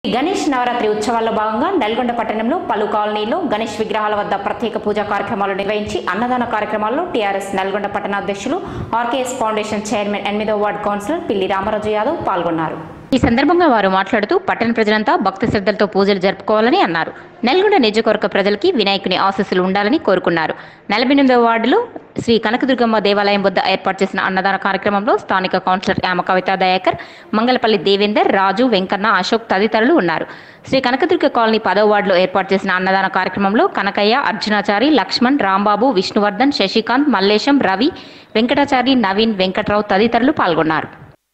గణేష్ నవరాత్రి ఉత్సవాల్లో భాగంగా నల్గొండ పట్టణంలో పలు కాలనీల్లో గణేష్ విగ్రహాల వద్ద ప్రత్యేక పూజా కార్యక్రమాలు నిర్వహించి అన్నదాన కార్యక్రమాల్లో టీఆర్ఎస్ నల్గొండ పట్టణ అధ్యక్షులు ఆర్కేఎస్ ఫౌండేషన్ చైర్మన్ ఎనిమిదో వార్డు కౌన్సిలర్ పిల్లి రామరాజు యాదవ్ పాల్గొన్నారు ఈ సందర్భంగా వారు మాట్లాడుతూ పట్టణ ప్రజలంతా భక్తి శ్రద్ధలతో పూజలు జరుపుకోవాలని అన్నారు నల్గొండ నియోజకవర్గ ప్రజలకి వినాయకుని ఆశీస్సులు ఉండాలని కోరుకున్నారు నలభై ఎనిమిదవ వార్డులో శ్రీ కనకదుర్గమ్మ దేవాలయం వద్ద ఏర్పాటు చేసిన అన్నదాన కార్యక్రమంలో స్థానిక కౌన్సిలర్ యామ కవిత దయాకర్ మంగళపల్లి దేవేందర్ రాజు వెంకన్న అశోక్ తదితరులు ఉన్నారు శ్రీ కనకదుర్గ కాలనీ పదవ వార్డులో ఏర్పాటు చేసిన అన్నదాన కార్యక్రమంలో కనకయ్య అర్జునాచారి లక్ష్మణ్ రాంబాబు విష్ణువర్ధన్ శశికాంత్ మల్లేశం రవి వెంకటాచారి నవీన్ వెంకట్రావు తదితరులు పాల్గొన్నారు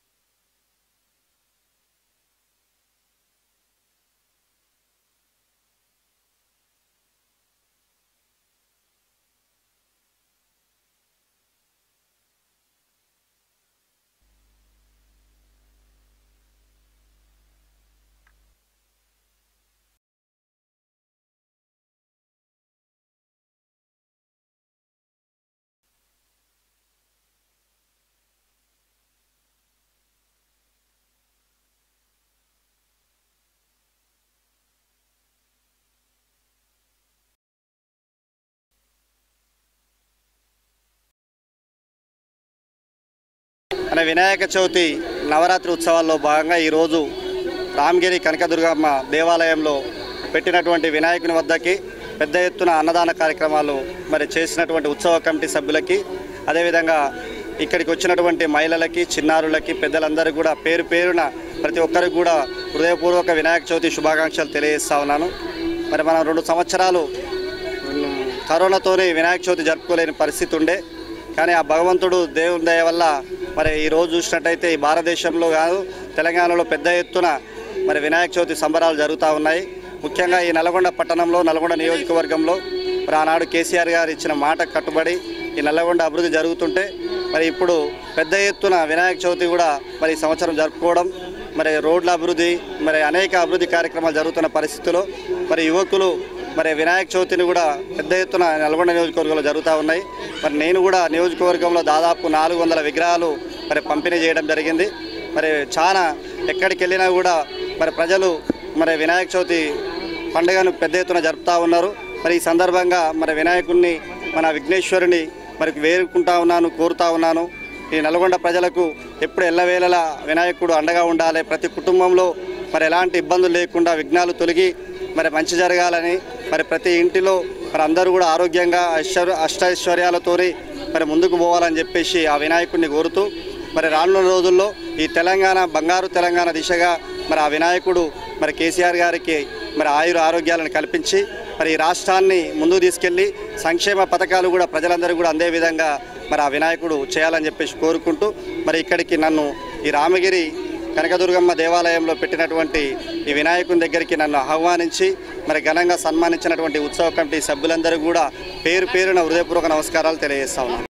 మన వినాయక చవితి నవరాత్రి ఉత్సవాల్లో భాగంగా ఈరోజు రామగిరి కనకదుర్గమ్మ దేవాలయంలో పెట్టినటువంటి వినాయకుని వద్దకి పెద్ద ఎత్తున అన్నదాన కార్యక్రమాలు మరి చేసినటువంటి ఉత్సవ కమిటీ సభ్యులకి అదేవిధంగా ఇక్కడికి వచ్చినటువంటి మహిళలకి చిన్నారులకి పెద్దలందరికీ కూడా పేరు పేరున ప్రతి ఒక్కరికి కూడా హృదయపూర్వక వినాయక చవితి శుభాకాంక్షలు తెలియజేస్తా ఉన్నాను మరి మనం రెండు సంవత్సరాలు ఉమ్, కరోనాతోనే వినాయక చవితి జరుపుకోలేని పరిస్థితి ఉండే కానీ ఆ భగవంతుడు దేవుని దయ వల్ల మరి ఈ రోజు చూసినట్టయితే ఈ భారతదేశంలో కాదు తెలంగాణలో పెద్ద ఎత్తున మరి వినాయక చవితి సంబరాలు జరుగుతూ ఉన్నాయి ముఖ్యంగా ఈ నల్గొండ పట్టణంలో నల్గొండ నియోజకవర్గంలో మరి ఆనాడు కేసీఆర్ గారు ఇచ్చిన మాట కట్టుబడి ఈ నల్లగొండ అభివృద్ధి జరుగుతుంటే మరి ఇప్పుడు పెద్ద ఎత్తున వినాయక చవితి కూడా మరి ఈ సంవత్సరం జరుపుకోవడం మరి రోడ్ల అభివృద్ధి మరి అనేక అభివృద్ధి కార్యక్రమాలు జరుగుతున్న పరిస్థితుల్లో మరి యువకులు మరి వినాయక చవితిని కూడా పెద్ద ఎత్తున నల్గొండ నియోజకవర్గంలో జరుగుతూ ఉన్నాయి మరి నేను కూడా నియోజకవర్గంలో దాదాపు నాలుగు వందల విగ్రహాలు మరి పంపిణీ చేయడం జరిగింది మరి చాలా ఎక్కడికి వెళ్ళినా కూడా మరి ప్రజలు మరి వినాయక చవితి పండుగను పెద్ద ఎత్తున జరుపుతూ ఉన్నారు మరి ఈ సందర్భంగా మరి వినాయకుడిని మన విఘ్నేశ్వరుని మరి వేరుకుంటా ఉన్నాను కోరుతా ఉన్నాను ఈ నల్గొండ ప్రజలకు ఎప్పుడు ఎల్లవేళలా వినాయకుడు అండగా ఉండాలి ప్రతి కుటుంబంలో మరి ఎలాంటి ఇబ్బందులు లేకుండా విఘ్నాలు తొలగి మరి మంచి జరగాలని మరి ప్రతి ఇంటిలో మరి అందరూ కూడా ఆరోగ్యంగా ఐశ్వర్య అష్టైశ్వర్యాలతోని మరి ముందుకు పోవాలని చెప్పేసి ఆ వినాయకుడిని కోరుతూ మరి రానున్న రోజుల్లో ఈ తెలంగాణ బంగారు తెలంగాణ దిశగా మరి ఆ వినాయకుడు మరి కేసీఆర్ గారికి మరి ఆయుర ఆరోగ్యాలను కల్పించి మరి ఈ రాష్ట్రాన్ని ముందుకు తీసుకెళ్ళి సంక్షేమ పథకాలు కూడా ప్రజలందరూ కూడా అందే విధంగా మరి ఆ వినాయకుడు చేయాలని చెప్పేసి కోరుకుంటూ మరి ఇక్కడికి నన్ను ఈ రామగిరి కనకదుర్గమ్మ దేవాలయంలో పెట్టినటువంటి ఈ వినాయకుని దగ్గరికి నన్ను ఆహ్వానించి మరి ఘనంగా సన్మానించినటువంటి ఉత్సవ కమిటీ సభ్యులందరూ కూడా పేరు పేరున హృదయపూర్వక నమస్కారాలు తెలియజేస్తా ఉన్నాను